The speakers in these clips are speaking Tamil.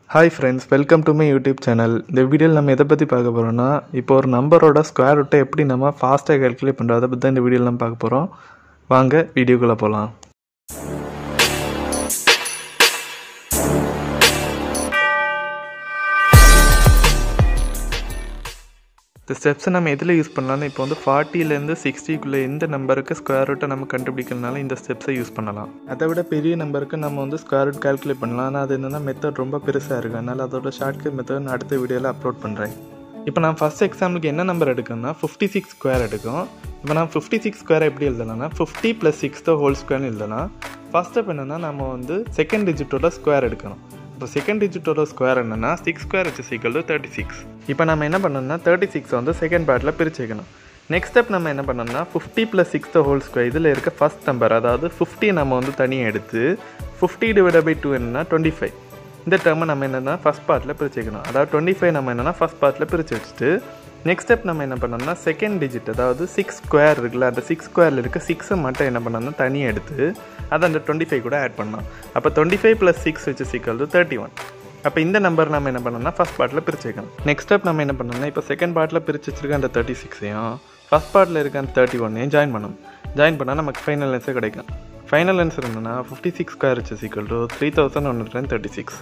hi friends welcome to my YouTube channel இந்த வீடியோவில் நம்ம எதை பற்றி பார்க்க போகிறோம்னா இப்போ ஒரு நம்பரோட ஸ்கொயர் ரூட்டை எப்படி நம்ம ஃபாஸ்ட்டாக கால்குலேட் பண்ணுறோம் அதை பற்றி தான் இந்த வீடியோவில் நம்ம பார்க்க போகிறோம் வாங்க வீடியோக்குள்ளே போகலாம் இந்த ஸ்டெப்ஸை நம்ம எதில் யூஸ் பண்ணலாம்னா இப்போ வந்து ஃபார்ட்டிலேருந்து சிக்ஸ்டிக்குள்ளே எந்த நம்பருக்கு ஸ்கொயர் ரூட்டை நம்ம கண்டுபிடிக்கிறதுனால இந்த ஸ்டெப்ஸை யூஸ் பண்ணலாம் அதை விட பெரிய நம்பருக்கு நம்ம வந்து ஸ்கொயர் ரூட் கால்குலேட் பண்ணலாம் ஆனால் அது என்னென்னா மெத்தட் ரொம்ப பெருசாக இருக்குது அதனால் அதோட ஷார்ட்கட் மெத்தட் நான் அடுத்த வீடியோவில் அப்லோட் பண்ணுறேன் இப்போ நான் ஃபஸ்ட் எக்ஸாம்பிளுக்கு என்ன நம்பர் எடுக்கணும்னா ஃபிஃப்டி சிக்ஸ் ஸ்கொயர் எடுக்கும் இப்போ நான் ஃபிஃப்டி சிக்ஸ் ஸ்கொயர் எப்படி எழுதலாம்னா fifty plus six the whole ஸ்கொயர்னு எழுதலாம் ஃபஸ்ட் ஸ்டெப் என்னென்னா நம்ம வந்து செகண்ட் டிஜிட்டோட ஸ்கொயர் எடுக்கணும் இப்போ செகண்ட் டிஜிட்டோட ஸ்கொயர் என்னன்னா six square is equal to thirty six இப்போ நம்ம என்ன பண்ணணும்னா தேர்ட்டி சிக்ஸ் வந்து செகண்ட் பார்ட்டில் பிரிச்சு வைக்கணும் நெக்ஸ்ட் ஸ்டெப் நம்ம என்ன பண்ணோம்னா fifty plus six the whole square இதில் இருக்க ஃபஸ்ட் நம்பர் அதாவது ஃபிஃப்டி நம்ம வந்து தனியாக எடுத்து ஃபிஃப்டி டிவைட் பை டூ என்னன்னா டுவெண்ட்டி ஃபைவ் இந்த டேர்மை நம்ம என்னென்னா ஃபஸ்ட் பார்ட்டில் பிரிச்சு வைக்கணும் அதாவது டுவெண்ட்டி ஃபைவ் நம்ம என்னென்னா ஃபஸ்ட் பார்ட்டில் பிரித்து வச்சுட்டு நெக்ஸ்ட் ஸ்டெப் நம்ம என்ன பண்ணோம்னா செகண்ட் டிஜிட் அதாவது சிக்ஸ் ஸ்கொயர் இருக்குல்ல அந்த சிக்ஸ் ஸ்கொயரில் இருக்க சிக்ஸை மட்டும் என்ன பண்ணோம்னா தனியாக எடுத்து அதை அந்த டுவெண்ட்டி ஃபைவ் கூட ஆட் பண்ணலாம் அப்போ டுவெண்ட்டி ஃபைவ் ப்ளஸ் சிக்ஸ் வச்சு சிக்கல் தேர்ட்டி ஒன் அப்போ இந்த நம்பர் நம்ம என்ன பண்ணோம்னா ஃபஸ்ட் பார்ட்டில் பிரிச்சு வைக்கணும் நெக்ஸ்ட் ஸ்டெப் நம்ம என்ன பண்ணோம்னா இப்போ செகண்ட் பார்ட்டில் பிரிச்சு வச்சிருக்க அந்த தேர்ட்டி சிக்ஸையும் ஃபஸ்ட் பார்ட்டில் இருக்க அந்த தேர்ட்டி ஒன்னையும் ஜாயின் பண்ணணும் ஜாயின் பண்ணால் நமக்கு ஃபைனல் ஆன்சர் கிடைக்கும் ஃபைனல் ஆன்சர் என்னன்னா ஃபிஃப்டி சிக்ஸ் ஸ்கொயர் வச்சு equal to three thousand one hundred thirty six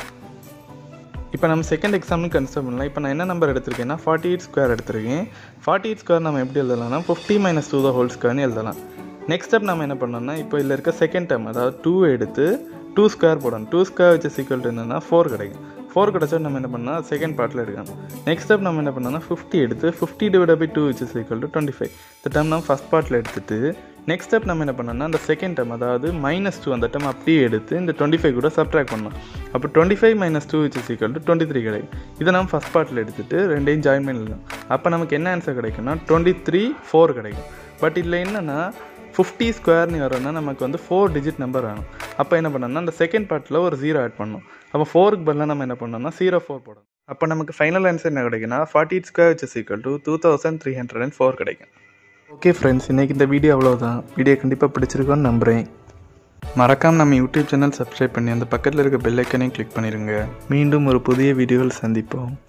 இப்போ நம்ம செகண்ட் எக்ஸாம்பிள் கன்சிடர் பண்ணலாம் இப்போ நான் என்ன நம்பர் எடுத்திருக்கேன்னா ஃபார்ட்டி எயிட் ஸ்கொயர் எடுத்திருக்கேன் ஃபார்ட்டி எயிட் ஸ்கொயர் நம்ம எப்படி எழுதலாம்னா fifty minus two the whole ஸ்கொயர்னு எழுதலாம் நெக்ஸ்ட் ஸ்டெப் நம்ம என்ன பண்ணோம்னா இப்போ இதில் இருக்க செகண்ட் டேர்ம் அதாவது டூ எடுத்து டூ ஸ்கொயர் போடணும் டூ ஸ்கொயர் வச்சு சீக்வல் என்னன்னா ஃபோர் கிடைக்கும் ஃபோர் கிடச்சா நம்ம என்ன பண்ணால் செகண்ட் பார்ட்டில் எடுக்கணும் நெக்ஸ்ட் ஸ்டெப் நம்ம என்ன பண்ணோம்னா ஃபிஃப்டி எடுத்து ஃபிஃப்டி டிவைட் பை டூ வச்சு சீக்வல் டு டுவெண்ட்டி ஃபைவ் இந்த டைம் நம்ம ஃபஸ்ட் பார்ட்டில் எடுத்துட்டு நெக்ஸ்ட் ஸ்டெப் நம்ம என்ன பண்ணோம்னா அந்த செகண்ட் டைம் அதாவது மைனஸ் டூ அந்த டைம் அப்படியே எடுத்து இந்த டுவெண்ட்டி ஃபைவ் கூட சப்ட்ராக்ட் பண்ணலாம் அப்போ டுவெண்ட்டி ஃபைவ் மைனஸ் டூ வச்சு சீக்வல் டு டுவெண்ட்டி த்ரீ கிடைக்கும் இதை நம்ம ஃபஸ்ட் பார்ட்டில் எடுத்துட்டு ரெண்டையும் ஜாயின் பண்ணிடலாம் அப்போ நமக்கு என்ன ஆன்சர் கிடைக்கும்னா டுவெண்ட்டி த்ரீ ஃபோர் கிடைக்கும் பட் இதில் என்னென்னா ஃபிஃப்டி ஸ்கொயர்னு வரணும்னா நமக்கு வந்து ஃபோர் டிஜிட் நம்பர் வேணும் அப்போ என்ன பண்ணோம்னா அந்த செகண்ட் பார்ட்டில் ஒரு ஜீரோ ஆட் பண்ணணும் அப்போ ஃபோருக்கு பதிலாக நம்ம என்ன பண்ணோம்னா ஜீரோ ஃபோர் போடணும் அப்போ நமக்கு ஃபைனல் ஆன்சர் என்ன கிடைக்குன்னா ஃபார்ட்டி எயிட் ஸ்கொயர் வச்சு equal to two thousand three hundred and four கிடைக்கும் ஓகே ஃப்ரெண்ட்ஸ் இன்றைக்கி இந்த வீடியோ அவ்வளோதான் வீடியோ கண்டிப்பாக பிடிச்சிருக்கோன்னு நம்புகிறேன் மறக்காமல் நம்ம யூடியூப் சேனல் சப்ஸ்கிரைப் பண்ணி அந்த பக்கத்தில் இருக்க பெல் ஐக்கனையும் கிளிக் பண்ணிடுங்க மீண்டும் ஒரு புதிய வீடியோவில் சந்திப்போம்